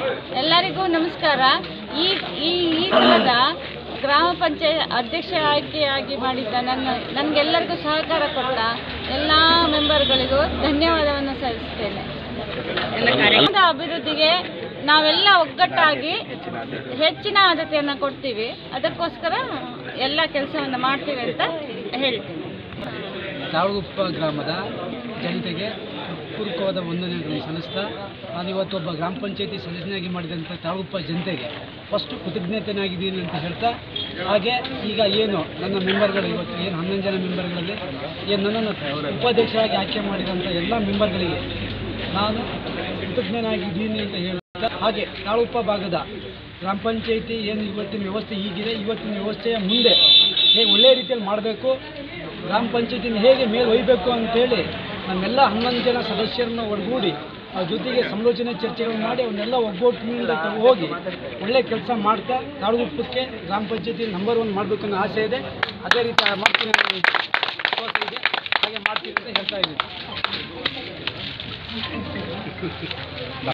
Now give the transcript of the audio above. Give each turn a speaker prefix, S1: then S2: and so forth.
S1: ಎಲ್ಲರಿಗೂ ನಮಸ್ಕಾರ ಈ ಈ ಈ ಸಲದ ಗ್ರಾಮ ಪಂಚಾಯತ್ ಅಧ್ಯಕ್ಷ ಆಯ್ಕೆಯಾಗಿ ಮಾಡಿದ್ದ ನನ್ನ ನನಗೆಲ್ಲರಿಗೂ ಸಹಕಾರ ಕೊಟ್ಟ ಎಲ್ಲ ಮೆಂಬರ್ಗಳಿಗೂ ಧನ್ಯವಾದವನ್ನು ಸಲ್ಲಿಸ್ತೇನೆ ಗ್ರಾಮದ ಅಭಿವೃದ್ಧಿಗೆ ನಾವೆಲ್ಲ ಒಗ್ಗಟ್ಟಾಗಿ ಹೆಚ್ಚಿನ ಆದ್ಯತೆಯನ್ನು ಕೊಡ್ತೀವಿ ಅದಕ್ಕೋಸ್ಕರ ಎಲ್ಲ ಕೆಲಸವನ್ನು ಮಾಡ್ತೀವಿ ಅಂತ ಹೇಳ್ತೀನಿ
S2: ತಾಳಗುಪ್ಪ ಗ್ರಾಮದ ಜನತೆಗೆ ಪೂರ್ವಕವಾದ ವಂದನೆಗಳನ್ನು ಸಲ್ಲಿಸ್ತಾ ನಾನು ಇವತ್ತು ಒಬ್ಬ ಗ್ರಾಮ ಪಂಚಾಯತಿ ಸದಸ್ಯನಾಗಿ ಮಾಡಿದಂಥ ತಾಳಗುಪ್ಪ ಜನತೆಗೆ ಫಸ್ಟು ಕೃತಜ್ಞತೆನಾಗಿದ್ದೀನಿ ಅಂತ ಹೇಳ್ತಾ ಹಾಗೆ ಈಗ ಏನು ನನ್ನ ಮೆಂಬರ್ಗಳು ಇವತ್ತು ಏನು ಹನ್ನೊಂದು ಜನ ಮೆಂಬರ್ಗಳಲ್ಲಿ ಏನು ನನ್ನನ್ನು ಉಪಾಧ್ಯಕ್ಷರಾಗಿ ಆಯ್ಕೆ ಮಾಡಿದಂಥ ಎಲ್ಲ ಮೆಂಬರ್ಗಳಿಗೆ ನಾನು ಕೃತಜ್ಞನಾಗಿದ್ದೀನಿ ಅಂತ ಹೇಳ್ತಾ ಹಾಗೆ ತಾಳಗುಪ್ಪ ಭಾಗದ ಗ್ರಾಮ ಪಂಚಾಯತಿ ಏನು ಇವತ್ತಿನ ವ್ಯವಸ್ಥೆ ಈಗಿದೆ ಇವತ್ತಿನ ವ್ಯವಸ್ಥೆಯ ಮುಂದೆ ಹೇಗೆ ಒಳ್ಳೆಯ ರೀತಿಯಲ್ಲಿ ಮಾಡಬೇಕು ಗ್ರಾಮ ಪಂಚಾಯತಿನ ಹೇಗೆ ಮೇಲೆ ಒಯ್ಯಬೇಕು ಅಂತೇಳಿ ನಮ್ಮೆಲ್ಲ ಹನ್ನೊಂದು ಜನ ಸದಸ್ಯರನ್ನ ಒಳಗೂಡಿ ಅವ್ರ ಜೊತೆಗೆ ಸಮಾಲೋಚನೆ ಚರ್ಚೆಗಳು ಮಾಡಿ ಅವನ್ನೆಲ್ಲ ಒಗ್ಗಟ್ಟಿನಿಂದ ತ- ಹೋಗಿ ಒಳ್ಳೆ ಕೆಲಸ ಮಾಡ್ತಾ ತಾಳಗುಪ್ಪಕ್ಕೆ ಗ್ರಾಮ ಪಂಚಾಯತಿ ನಂಬರ್ ಒನ್ ಮಾಡಬೇಕು ಅನ್ನೋ ಆಸೆ ಇದೆ ಅದೇ ರೀತಿ ಮಾಡ್ತೀನಿ ಅನ್ನೋ ವಿಶ್ವಾಸ ಇದೆ ಹಾಗೆ ಮಾಡ್ತೀನಿ ಅಂತ ಹೇಳ್ತಾ ಇದ್ದೀನಿ